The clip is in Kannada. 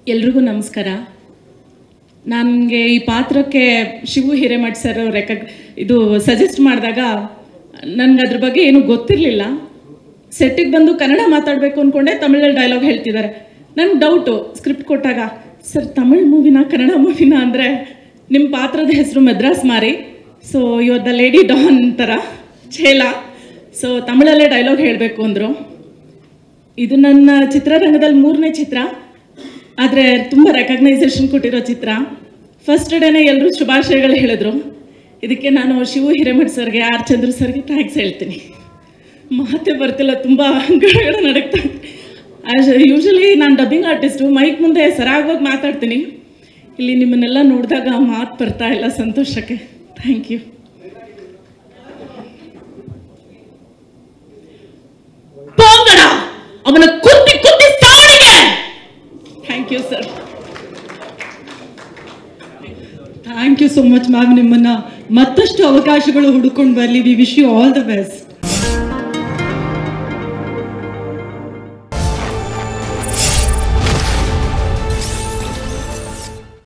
ಎಲ್ರಿಗೂ ನಮಸ್ಕಾರ ನನಗೆ ಈ ಪಾತ್ರಕ್ಕೆ ಶಿವು ಹಿರೇಮಠ್ ಸರ್ ರೆಕಗ್ ಇದು ಸಜೆಸ್ಟ್ ಮಾಡಿದಾಗ ನನಗೆ ಅದ್ರ ಬಗ್ಗೆ ಏನೂ ಗೊತ್ತಿರಲಿಲ್ಲ ಸೆಟ್ಟಿಗೆ ಬಂದು ಕನ್ನಡ ಮಾತಾಡಬೇಕು ಅಂದ್ಕೊಂಡೆ ತಮಿಳಲ್ಲಿ ಡೈಲಾಗ್ ಹೇಳ್ತಿದ್ದಾರೆ ನನಗೆ ಡೌಟು ಸ್ಕ್ರಿಪ್ಟ್ ಕೊಟ್ಟಾಗ ಸರ್ ತಮಿಳ್ ಮೂವಿನ ಕನ್ನಡ ಮೂವಿನ ಅಂದರೆ ನಿಮ್ಮ ಪಾತ್ರದ ಹೆಸರು ಮದ್ರಾಸ್ ಮಾರಿ ಸೊ ಇವರ್ ದ ಲೇಡಿ ಡಾನ್ ಥರ ಛೇಲ ಸೊ ತಮಿಳಲ್ಲೇ ಡೈಲಾಗ್ ಹೇಳಬೇಕು ಅಂದರು ಇದು ನನ್ನ ಚಿತ್ರರಂಗದಲ್ಲಿ ಮೂರನೇ ಚಿತ್ರ ಆದರೆ ತುಂಬ ರೆಕಗ್ನೈಸೇಷನ್ ಕೊಟ್ಟಿರೋ ಚಿತ್ರ ಫಸ್ಟ್ ಡೇನೇ ಎಲ್ಲರೂ ಶುಭಾಶಯಗಳು ಹೇಳಿದ್ರು ಇದಕ್ಕೆ ನಾನು ಶಿವು ಹಿರೇಮಠ್ ಸರ್ಗೆ ಆರ್ ಚಂದ್ರು ಸರ್ಗೆ ಥ್ಯಾಂಕ್ಸ್ ಹೇಳ್ತೀನಿ ಮಾತೇ ಬರ್ತಿಲ್ಲ ತುಂಬ ಗಡಗಡ ನಡಕ್ತಾ ಯೂಶಲಿ ನಾನು ಡಬ್ಬಿಂಗ್ ಆರ್ಟಿಸ್ಟು ಮೈಕ್ ಮುಂದೆ ಸರಾಗವಾಗಿ ಮಾತಾಡ್ತೀನಿ ಇಲ್ಲಿ ನಿಮ್ಮನ್ನೆಲ್ಲ ನೋಡಿದಾಗ ಮಾತು ಬರ್ತಾ ಇಲ್ಲ ಸಂತೋಷಕ್ಕೆ ಥ್ಯಾಂಕ್ ಯು ಪೋಂಗಡ ಅವನ ಕುತ್ತಿ ಕುತ್ತಿ ಸಾವಣಿಗೆ thank you sir thank you so much ma'am ನಿಮ್ಮನ್ನ ಮತ್ತಷ್ಟು ಅವಕಾಶಗಳು ಹುಡುಕೊಂಡು ಬರಲಿ we wish you all the best